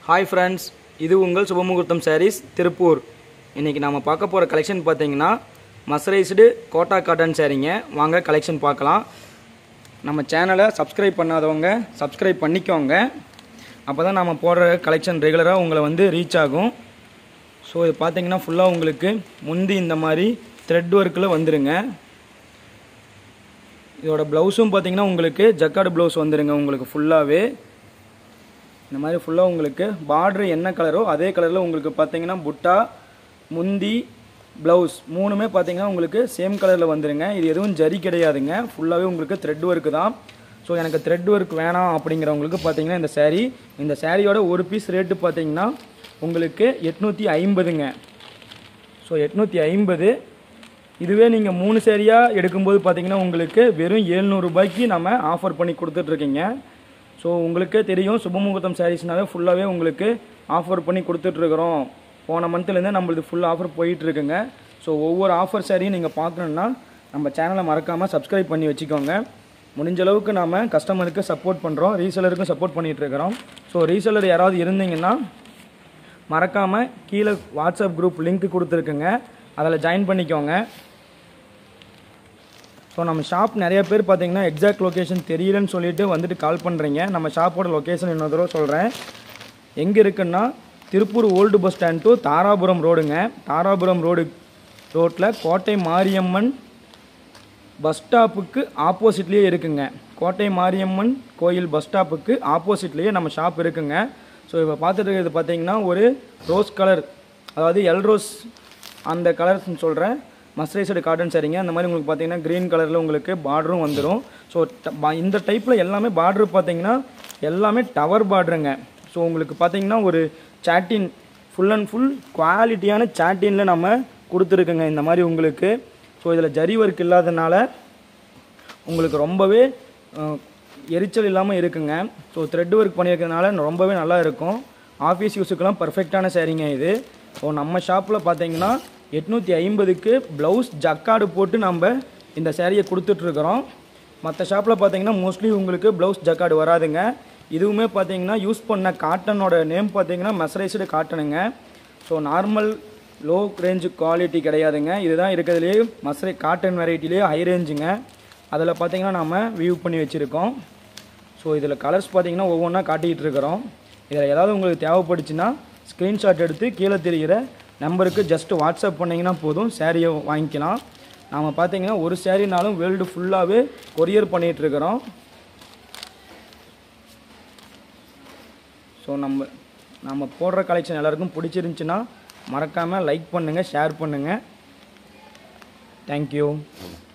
hi friends இது உங்கள் சுபமுகூர்த்தம் சாரீஸ் திருப்பூர் இன்றைக்கி நாம் பார்க்க போகிற கலெக்ஷன் பார்த்தீங்கன்னா மஸ்ரைஸ்டு கோட்டா காட்டன் சாரீங்க வாங்க கலெக்ஷன் பார்க்கலாம் நம்ம சேனலை சப்ஸ்கிரைப் பண்ணாதவங்க சப்ஸ்கிரைப் பண்ணிக்கோங்க அப்போ தான் நம்ம போடுற கலெக்ஷன் ரெகுலராக உங்களை வந்து ரீச் ஆகும் ஸோ இது பார்த்தீங்கன்னா ஃபுல்லாக உங்களுக்கு முந்தி இந்த மாதிரி த்ரெட் ஒர்க்கில் வந்துருங்க இதோட ப்ளவுஸும் பார்த்தீங்கன்னா உங்களுக்கு ஜக்காடு ப்ளவுஸ் வந்துருங்க உங்களுக்கு ஃபுல்லாகவே இந்த மாதிரி ஃபுல்லாக உங்களுக்கு பார்டர் என்ன கலரோ அதே கலரில் உங்களுக்கு பார்த்தீங்கன்னா புட்டா முந்தி ப்ளவுஸ் மூணுமே பார்த்தீங்கன்னா உங்களுக்கு சேம் கலரில் வந்துருங்க இது எதுவும் ஜரி கிடையாதுங்க ஃபுல்லாகவே உங்களுக்கு த்ரெட் ஒர்க்கு தான் ஸோ எனக்கு த்ரெட் ஒர்க் வேணாம் அப்படிங்கிறவங்களுக்கு பார்த்தீங்கன்னா இந்த saree இந்த சாரியோட ஒரு பீஸ் ரேட்டு பார்த்தீங்கன்னா உங்களுக்கு எட்நூற்றி ஐம்பதுங்க ஸோ எட்நூற்றி ஐம்பது இதுவே நீங்கள் மூணு சேரியாக எடுக்கும்போது பார்த்தீங்கன்னா உங்களுக்கு வெறும் ஏழ்நூறுபாய்க்கு நம்ம ஆஃபர் பண்ணி கொடுத்துட்ருக்கீங்க ஸோ உங்களுக்கே தெரியும் சுபமுகூர்த்தம் சாரீஸ்னாவே ஃபுல்லாகவே உங்களுக்கு ஆஃபர் பண்ணி கொடுத்துட்ருக்குறோம் போன மந்த்லேருந்தே நம்மளுக்கு ஃபுல் ஆஃபர் போயிட்டுருக்குங்க ஸோ ஒவ்வொரு ஆஃபர் சாரியும் நீங்கள் பார்க்கணுன்னா நம்ம சேனலை மறக்காமல் சப்ஸ்கிரைப் பண்ணி வச்சுக்கோங்க முடிஞ்ச அளவுக்கு நாம் கஸ்டமருக்கு சப்போர்ட் பண்ணுறோம் ரீசெலருக்கும் சப்போர்ட் பண்ணிகிட்ருக்கிறோம் ஸோ ரீசெலர் யாராவது இருந்தீங்கன்னா மறக்காமல் கீழே வாட்ஸ்அப் குரூப் லிங்க் கொடுத்துருக்குங்க அதில் ஜாயின் பண்ணிக்கோங்க ஸோ நம்ம ஷாப் நிறைய பேர் பார்த்தீங்கன்னா எக்ஸாக்ட் லொக்கேஷன் தெரியலன்னு சொல்லிட்டு வந்துட்டு கால் பண்ணுறீங்க நம்ம ஷாப்போட லொக்கேஷன் இன்னொரு தடவை சொல்கிறேன் எங்கே இருக்குன்னா Tiruppur old bus stand to Dharapuram ரோடுங்க தாராபுரம் ரோடு ரோட்டில் கோட்டை மாரியம்மன் பஸ் ஸ்டாப்புக்கு ஆப்போசிட்லேயே இருக்குங்க கோட்டை மாரியம்மன் கோயில் பஸ் ஸ்டாப்புக்கு ஆப்போசிட்லேயே நம்ம ஷாப் இருக்குங்க ஸோ இப்போ பார்த்துட்டு இருக்கிறது பார்த்தீங்கன்னா ஒரு ரோஸ் கலர் அதாவது எல் ரோஸ் அந்த கலர்ஸ்னு சொல்கிறேன் மஸ்ரைசடு காட்டன் சரிங்க அந்த மாதிரி உங்களுக்கு பார்த்தீங்கன்னா க்ரீன் கலரில் உங்களுக்கு பார்டரும் வந்துடும் ஸோ இந்த டைப்பில் எல்லாமே பார்டர் பார்த்தீங்கன்னா எல்லாமே டவர் பார்டருங்க ஸோ உங்களுக்கு பார்த்தீங்கன்னா ஒரு சாட்டின் ஃபுல் அண்ட் ஃபுல் குவாலிட்டியான சாட்டினில் நம்ம கொடுத்துருக்குங்க இந்த மாதிரி உங்களுக்கு ஸோ இதில் ஜரி ஒர்க் இல்லாதனால உங்களுக்கு ரொம்பவே அஹ், எரிச்சல் இல்லாமல் இருக்குங்க ஸோ த்ரெட் ஒர்க் பண்ணியிருக்கிறதுனால ரொம்பவே நல்லா இருக்கும் ஆஃபீஸ் யூஸுக்கெல்லாம் பர்ஃபெக்டான சேரீங்க இது ஸோ நம்ம ஷாப்பில் பார்த்தீங்கன்னா எட்நூற்றி ஐம்பதுக்கு ப்ளவுஸ் ஜக்காடு போட்டு நம்ம இந்த சேரீயை கொடுத்துட்ருக்குறோம் மற்ற ஷாப்பில் பார்த்தீங்கன்னா மோஸ்ட்லி உங்களுக்கு ப்ளவுஸ் ஜக்காடு வராதுங்க இதுவுமே பார்த்தீங்கன்னா யூஸ் பண்ண காட்டனோட நேம் பார்த்தீங்கன்னா மெசரைஸ்டு காட்டனுங்க so normal low range quality கிடையாதுங்க இதுதான் இருக்கிறதுலேயே மஸ்ரை காட்டன் வெரைட்டிலேயே ஹை ரேஞ்சுங்க அதில் பார்த்தீங்கன்னா நம்ம வியூ பண்ணி வச்சுருக்கோம் ஸோ இதில் கலர்ஸ் பார்த்தீங்கன்னா ஒவ்வொன்றா காட்டிகிட்டு இருக்கிறோம் இதில் ஏதாவது உங்களுக்கு தேவைப்பட்டுச்சுன்னா ஸ்க்ரீன்ஷாட் எடுத்து கீழே தெரிகிற நம்பருக்கு ஜஸ்ட் வாட்ஸ்அப் பண்ணிங்கன்னா போதும் சேரீயை வாங்கிக்கலாம் நாம் பார்த்தீங்கன்னா ஒரு சேரீனாலும் வேர்ல்டு ஃபுல்லாகவே கொரியர் பண்ணிகிட்ருக்குறோம் ஸோ நம்ம நம்ம போடுற கலெக்ஷன் எல்லாருக்கும் பிடிச்சிருந்துச்சின்னா மறக்காமல் லைக் பண்ணுங்கள் ஷேர் பண்ணுங்கள் தேங்க்யூ